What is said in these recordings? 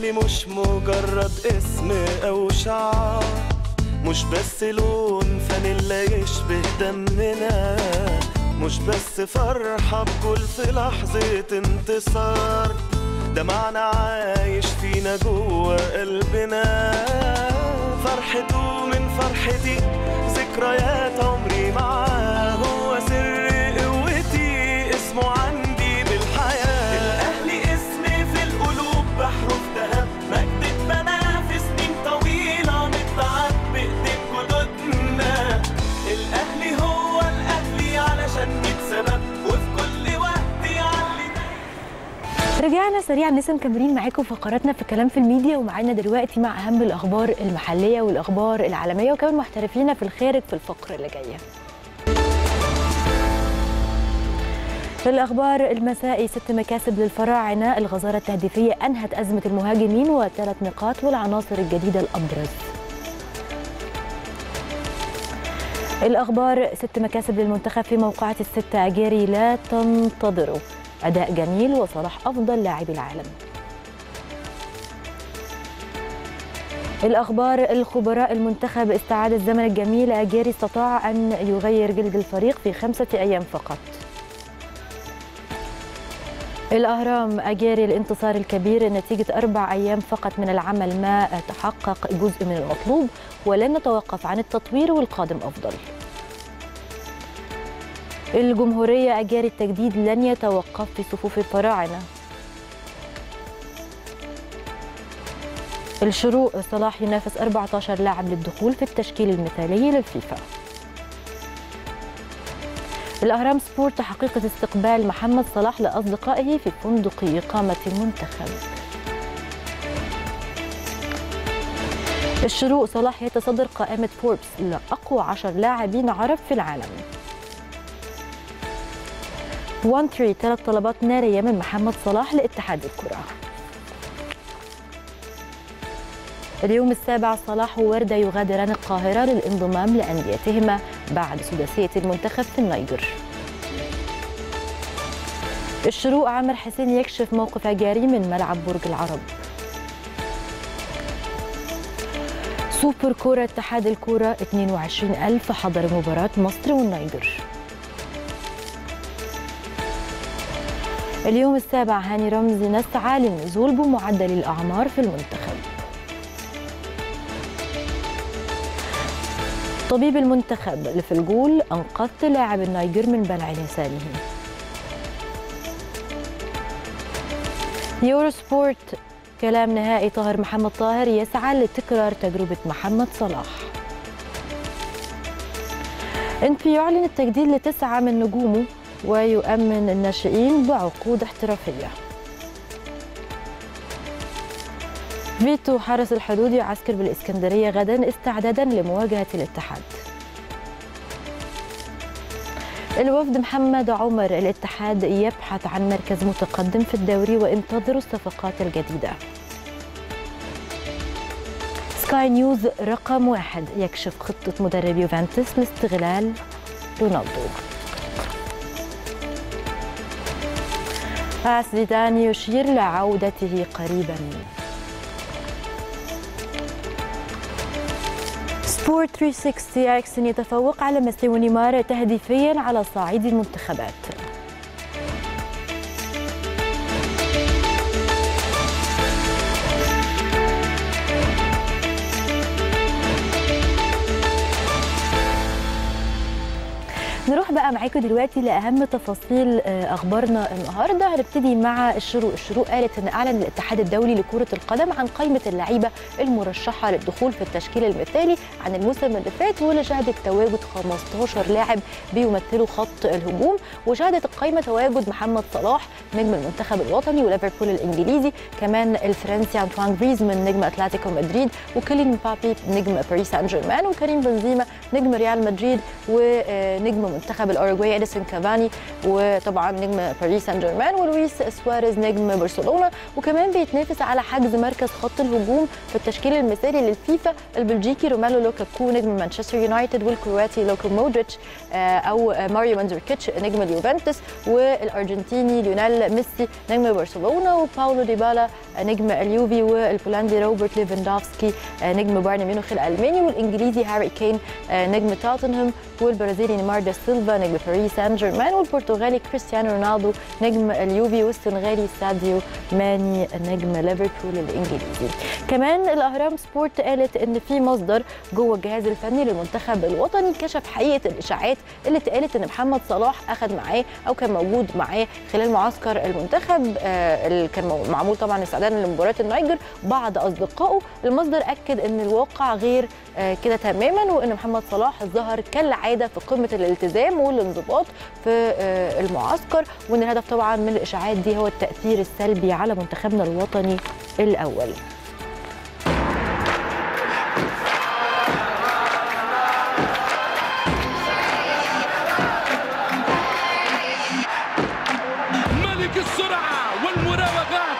الأهلي مش مجرد اسم أو شعار مش بس لون فانيلا يشبه دمنا مش بس فرحة بكل في لحظة انتصار ده معنى عايش فينا جوه قلبنا فرحته من فرحتي ذكريات عمري معاه هو سر قوتي اسمه عندي بالحياة الأهلي اسمي في القلوب بحرف ذهب مجد اتبنى في سنين طويلة متعب بإيدين جدودنا الأهلي هو الأهلي علشان نتسبب وفي كل وقت يعلي رجعنا سريعا لسه مكملين معاكم فقراتنا في كلام في الميديا ومعانا دلوقتي مع اهم الاخبار المحليه والاخبار العالميه وكمان محترفين في الخارج في الفقره اللي جايه في الأخبار المسائي ست مكاسب للفراعنة الغزارة التهديفية أنهت أزمة المهاجمين وثلاث نقاط والعناصر الجديدة الأبرز الأخبار ست مكاسب للمنتخب في موقعة الستة أجاري لا تنتظروا أداء جميل وصلاح أفضل لاعبي العالم الأخبار الخبراء المنتخب استعاد الزمن الجميل أجاري استطاع أن يغير جلد الفريق في خمسة أيام فقط الأهرام أجاري الانتصار الكبير نتيجة أربع أيام فقط من العمل ما تحقق جزء من المطلوب ولن نتوقف عن التطوير والقادم أفضل الجمهورية أجاري التجديد لن يتوقف في صفوف الفراعنة الشروق صلاح ينافس 14 لاعب للدخول في التشكيل المثالي للفيفا الأهرام سبورت حقيقة استقبال محمد صلاح لأصدقائه في فندق إقامة المنتخب الشروق صلاح يتصدر قائمة فوربس لأقوى عشر لاعبين عرب في العالم 1 3 ثلاث طلبات نارية من محمد صلاح لاتحاد الكرة اليوم السابع صلاح ووردة يغادران القاهرة للانضمام لأنديتهما بعد سداسية المنتخب في النيجر الشروق عامر حسين يكشف موقف أجاري من ملعب برج العرب سوبر كورة اتحاد الكورة 22 ألف حضر مباراة مصر والنيجر اليوم السابع هاني رمزي نسعى للنزول بمعدل الأعمار في المنتخب طبيب المنتخب اللي في الجول أنقذت لاعب النيجر من بلع لسانه يورو سبورت كلام نهائي طاهر محمد طاهر يسعى لتكرار تجربة محمد صلاح انبي يعلن التجديد لتسعة من نجومه ويؤمن الناشئين بعقود احترافية فيتو حرس الحدود يعسكر بالإسكندرية غدا استعدادا لمواجهة الاتحاد الوفد محمد عمر الاتحاد يبحث عن مركز متقدم في الدوري وينتظر الصفقات الجديدة سكاي نيوز رقم واحد يكشف خطة مدرب يوفنتوس لاستغلال رونالدو زيدان يشير لعودته قريبا سبورت 360 اكسن يتفوق على ميسي ونيمار تهديفيا على صعيد المنتخبات نروح بقى معاكم دلوقتي لاهم تفاصيل آه، اخبارنا النهارده هنبتدي مع الشروق الشروق قالت ان اعلن الاتحاد الدولي لكره القدم عن قائمه اللعيبه المرشحه للدخول في التشكيل المثالي عن الموسم اللي فات واللي شهدت تواجد 15 لاعب بيمثلوا خط الهجوم وشهدت القائمه تواجد محمد صلاح نجم المنتخب الوطني وليفربول الانجليزي كمان الفرنسي انطوان جريزمان نجم اتلتيكو مدريد وكيلين مبابي نجم باريس سان جيرمان وكريم بنزيما نجم ريال مدريد ونجم منتخب الاوروجواي اديسون كافاني وطبعا نجم باريس سان جيرمان ولويس سواريز نجم برشلونه وكمان بيتنافس على حجز مركز خط الهجوم في التشكيل المثالي للفيفا البلجيكي رومالو لوكاكو نجم مانشستر يونايتد والكرواتي لوكو مودريتش آه، او ماريو مانزوركيتش نجم اليوفنتوس والارجنتيني ليونيل ميسي نجم برشلونه وباولو ديبالا نجم اليوفي والبولندي روبرت ليفاندوفسكي آه، نجم بايرن ميونخ الالماني والانجليزي هاري كين آه، نجم توتنهام والبرازيلي نيمار دا سيلفا نجم باريس سان جيرمان والبرتغالي كريستيانو رونالدو نجم اليوفي والسنغالي ساديو ماني نجم ليفربول الانجليزي كمان الاهرام سبورت قالت ان في مصدر جوه الجهاز الفني للمنتخب الوطني كشف حقيقه الاشاعات اللي اتقالت ان محمد صلاح اخذ معاه او كان موجود معاه خلال معسكر المنتخب آه، اللي كان مو- معمول طبعا استعدادا لمباراه النيجر بعض اصدقائه المصدر اكد ان الواقع غير آه، كده تماما وان محمد صلاح ظهر كالعاده في قمه الالتزام والانضباط في آه، المعسكر وان الهدف طبعا من الاشاعات دي هو التاثير السلبي على منتخبنا الوطني الاول ملك السرعة والمراوغات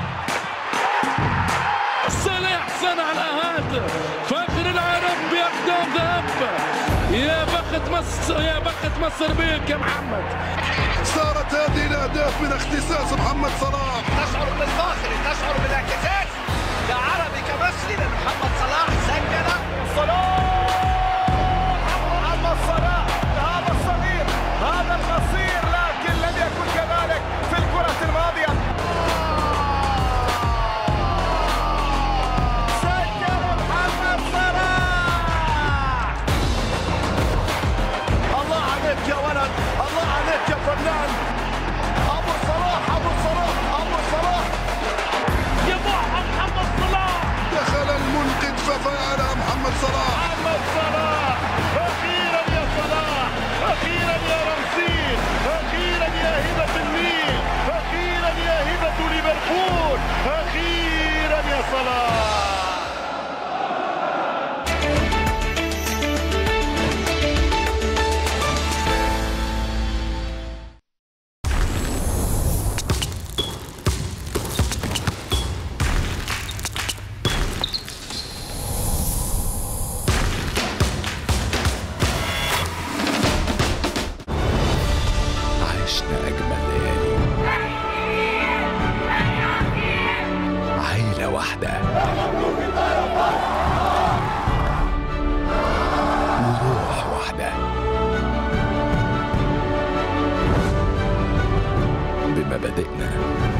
صالح صنع الهدف فاخر العرب بأقدام ذهب يا بخت مصر يا بخت مصر بيك يا محمد صارت هذه الاهداف من اختصاص محمد صلاح تشعر بالفخر تشعر بالاعتزاز كعربي كمصري لان محمد صلاح سجل صلاح محمد صلاح هذا الصغير هذا القصير لكن لم يكن كذلك في الكرة الماضية سجل محمد صلاح الله عليك يا ولد الله عليك يا فنان ابو صلاح ابو صلاح ابو صلاح يضعها محمد صلاح دخل المنقذ ففعل محمد صلاح محمد صلاح اخيرا يا صلاح اخيرا يا رمسيس اخيرا يا هبه النيل اخيرا يا هبه ليفربول اخيرا يا صلاح عشنا أجمل ليالي عيلة واحدة وروح واحدة بمبادئنا